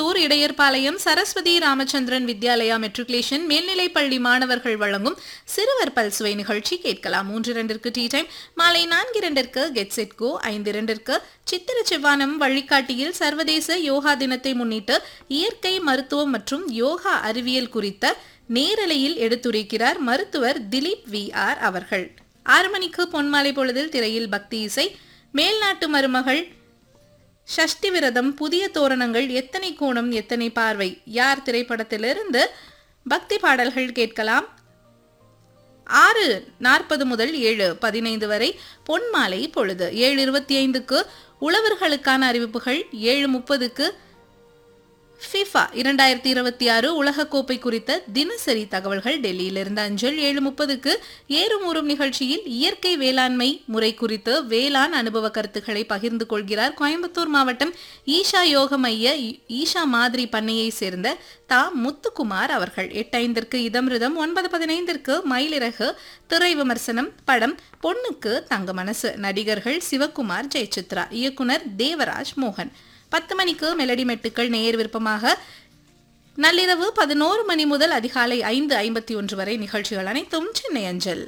Coimbatore Idayarpalayam Saraswathi Ramachandran Vidyalaya matriculation மேல்நிலைப்பள்ளி மாணவர்கள் வழங்கும் சிறுவர் பல்சுவை நிகழ்ச்சி கேட்கலாம் மூன்று இரண்டிற்கு டீ டைம் மாலை நான்கு இரண்டிற்கு கெட் செட் கோ ஐந்து இரண்டிற்கு சித்திர செவ்வானம் வழிகாட்டியில் சர்வதேச யோகா தினத்தை முன்னிட்டு இயற்கை மருத்துவம் மற்றும் யோகா அறிவியல் குறித்த நேரலையில் எடுத்துரைக்கிறார் மருத்துவர் திலீப் வி ஆர் அவர்கள் ஆறு மணிக்கு பொன்மாலை பொழுதில் திரையில் பக்தி இசை மேல்நாட்டு மருமகள் ஷஷ்டி விரதம் புதிய தோரணங்கள் எத்தனை கோணம் எத்தனை பார்வை யார் திரைப்படத்திலிருந்து பக்தி பாடல்கள் கேட்கலாம் ஆறு நாற்பது முதல் ஏழு பதினைந்து வரை பொன்மாலை பொழுது ஏழு இருபத்தி ஐந்துக்கு உழவர்களுக்கான அறிவிப்புகள் ஏழு முப்பதுக்கு ஃபிஃபா இரண்டாயிரத்தி இருபத்தி ஆறு உலகக்கோப்பை குறித்த தினசரி தகவல்கள் டெல்லியிலிருந்து அஞ்சல் ஏழு முப்பதுக்கு ஏறுமூறும் நிகழ்ச்சியில் இயற்கை வேளாண்மை முறை குறித்து வேளாண் அனுபவ கருத்துக்களை பகிர்ந்து கொள்கிறார் கோயம்புத்தூர் மாவட்டம் ஈஷா யோக மைய ஈ- ஈஷா மாதிரி பண்ணையை சேர்ந்த தா முத்துக்குமார் அவர்கள் எட்டு ஐந்திற்கு இதமிருதம் ஒன்பது பதினைந்திற்கு மயிலிறகு திரை விமர்சனம் படம் பொண்ணுக்கு தங்க மனசு நடிகர்கள் சிவகுமார் ஜெயசித்ரா இயக்குனர் தேவராஜ் மோகன் பத்து மணிக்கு மெலடி மெட்டுக்கள் நேர் விருப்பமாக நள்ளிரவு பதினோரு மணி முதல் அதிகாலை ஐந்து ஐம்பத்தி ஒன்று வரை நிகழ்ச்சிகள் அனைத்தும் சென்னை அஞ்சல்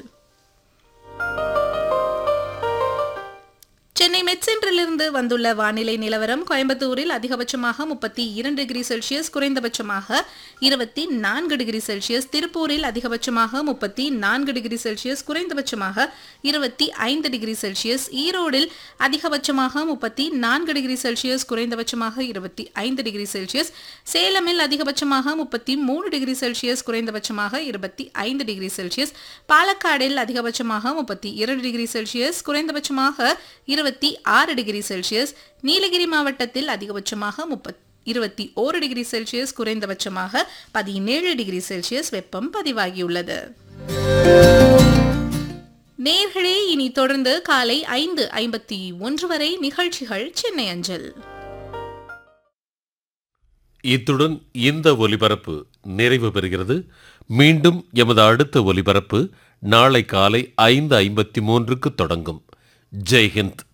சென்னை மெட் சென்டரிலிருந்து வந்துள்ள வானிலை நிலவரம் கோயம்புத்தூரில் அதிகபட்சமாக முப்பத்தி இரண்டு டிகிரி செல்சியஸ் குறைந்தபட்சமாக இருபத்தி நான்கு டிகிரி செல்சியஸ் திருப்பூரில் அதிகபட்சமாக முப்பத்தி நான்கு டிகிரி செல்சியஸ் குறைந்தபட்சமாக இருபத்தி ஐந்து டிகிரி செல்சியஸ் ஈரோடில் அதிகபட்சமாக முப்பத்தி நான்கு டிகிரி செல்சியஸ் குறைந்தபட்சமாக இருபத்தி ஐந்து டிகிரி செல்சியஸ் சேலமில் அதிகபட்சமாக முப்பத்தி மூணு டிகிரி செல்சியஸ் குறைந்தபட்சமாக இருபத்தி ஐந்து டிகிரி செல்சியஸ் பாலக்காடில் அதிகபட்சமாக முப்பத்தி இரண்டு டிகிரி செல்சியஸ் குறைந்தபட்சமாக இருபத்தி ஆறு டிகிரி செல்சியஸ் நீலகிரி மாவட்டத்தில் அதிகபட்சமாக முப்பத் இருபத்தி ஓரு டிகிரி செல்சியஸ் குறைந்தபட்சமாக பதினேழு டிகிரி செல்சியஸ் வெப்பம் பதிவாகியுள்ளது நேர்களே இனி தொடர்ந்து காலை ஐந்து ஐம்பத்தி ஒன்று வரை நிகழ்ச்சிகள் சென்னை அஞ்சல் இத்துடன் இந்த ஒலிபரப்பு நிறைவு பெறுகிறது மீண்டும் எமது அடுத்த ஒலிபரப்பு நாளை காலை ஐந்து ஐம்பத்தி மூன்றுக்கு தொடங்கும் ஜெய்ஹிந்த்